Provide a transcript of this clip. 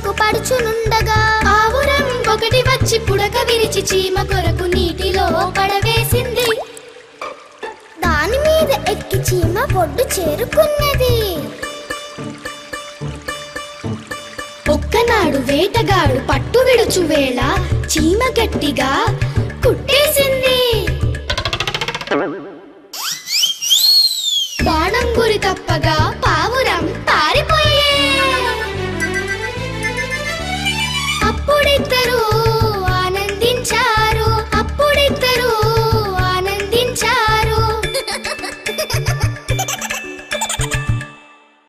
చెరకు పడుచునుండగా ఆవురం ఒకటి వచ్చి పుడక విరిచి చీమ కొరకు నీటిలో పడవేసింది దాని మీద ఎక్కి చీమ ఒడ్డు చేరుకున్నది ఒక్కనాడు వేటగాడు పట్టు విడుచు వేళ చీమ గట్టిగా కుట్టేసి